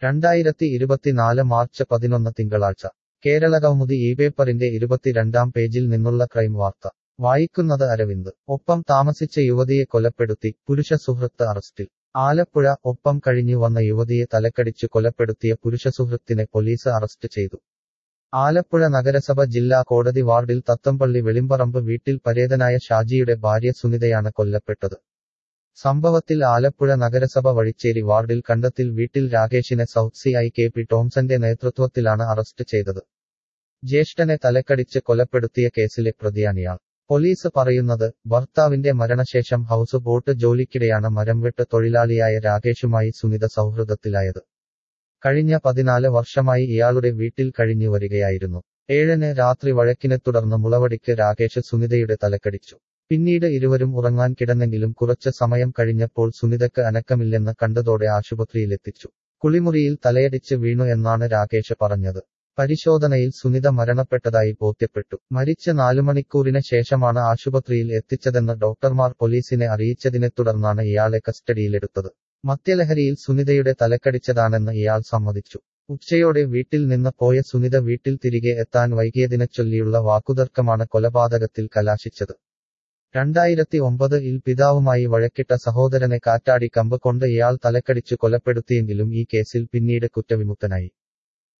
രണ്ടായിരത്തി ഇരുപത്തിനാല് മാർച്ച് പതിനൊന്ന് തിങ്കളാഴ്ച കേരള കൗമുദി ഈ പേപ്പറിന്റെ ഇരുപത്തിരണ്ടാം പേജിൽ നിന്നുള്ള ക്രൈം വാർത്ത വായിക്കുന്നത് അരവിന്ദ് ഒപ്പം താമസിച്ച യുവതിയെ കൊലപ്പെടുത്തി പുരുഷ സുഹൃത്ത് അറസ്റ്റിൽ ആലപ്പുഴ ഒപ്പം കഴിഞ്ഞു വന്ന യുവതിയെ തലക്കടിച്ചു കൊലപ്പെടുത്തിയ പുരുഷ സുഹൃത്തിനെ പോലീസ് അറസ്റ്റ് ചെയ്തു ആലപ്പുഴ നഗരസഭ ജില്ലാ കോടതി വാർഡിൽ തത്തമ്പള്ളി വെളിമ്പറമ്പ് വീട്ടിൽ പരേതനായ ഷാജിയുടെ ഭാര്യ സുനിതയാണ് കൊല്ലപ്പെട്ടത് സംഭവത്തിൽ ആലപ്പുഴ നഗരസഭ വഴിച്ചേരി വാർഡിൽ കണ്ടത്തിൽ വീട്ടിൽ രാകേഷിനെ south C I K P ടോംസന്റെ നേതൃത്വത്തിലാണ് അറസ്റ്റ് ചെയ്തത് ജ്യേഷ്ഠനെ തലക്കടിച്ച് കൊലപ്പെടുത്തിയ കേസിലെ പ്രതിയാണിയാൾ പോലീസ് പറയുന്നത് ഭർത്താവിന്റെ മരണശേഷം ഹൗസ് ബോട്ട് ജോലിക്കിടെയാണ് മരംവെട്ട് തൊഴിലാളിയായ രാകേഷുമായി സുനിത സൗഹൃദത്തിലായത് കഴിഞ്ഞ പതിനാല് വർഷമായി ഇയാളുടെ വീട്ടിൽ കഴിഞ്ഞു വരികയായിരുന്നു ഏഴിന് രാത്രി വഴക്കിനെ തുടർന്ന് മുളവടിക്ക് രാകേഷ് സുനിതയുടെ തലക്കടിച്ചു പിന്നീട് ഇരുവരും ഉറങ്ങാൻ കിടന്നെങ്കിലും കുറച്ച് സമയം കഴിഞ്ഞപ്പോൾ സുനിതയ്ക്ക് അനക്കമില്ലെന്ന് കണ്ടതോടെ ആശുപത്രിയിലെത്തിച്ചു കുളിമുറിയിൽ തലയടിച്ച് വീണു എന്നാണ് രാകേഷ് പറഞ്ഞത് പരിശോധനയിൽ സുനിത മരണപ്പെട്ടതായി ബോധ്യപ്പെട്ടു മരിച്ച് നാലു മണിക്കൂറിന് ശേഷമാണ് ആശുപത്രിയിൽ എത്തിച്ചതെന്ന് ഡോക്ടർമാർ പോലീസിനെ അറിയിച്ചതിനെ തുടർന്നാണ് ഇയാളെ കസ്റ്റഡിയിലെടുത്തത് മദ്യലഹരിയിൽ സുനിതയുടെ തലക്കടിച്ചതാണെന്ന് ഇയാൾ സമ്മതിച്ചു ഉച്ചയോടെ വീട്ടിൽ നിന്ന് പോയ സുനിത വീട്ടിൽ തിരികെ എത്താൻ വൈകിയതിനെ ചൊല്ലിയുള്ള വാക്കുതർക്കമാണ് കൊലപാതകത്തിൽ കലാശിച്ചത് രണ്ടായിരത്തി ഒമ്പത് ഇൽ പിതാവുമായി വഴക്കിട്ട സഹോദരനെ കാറ്റാടി കമ്പ് കൊണ്ട് ഇയാൾ തലക്കടിച്ചു കൊലപ്പെടുത്തിയെങ്കിലും ഈ കേസിൽ പിന്നീട് കുറ്റവിമുക്തനായി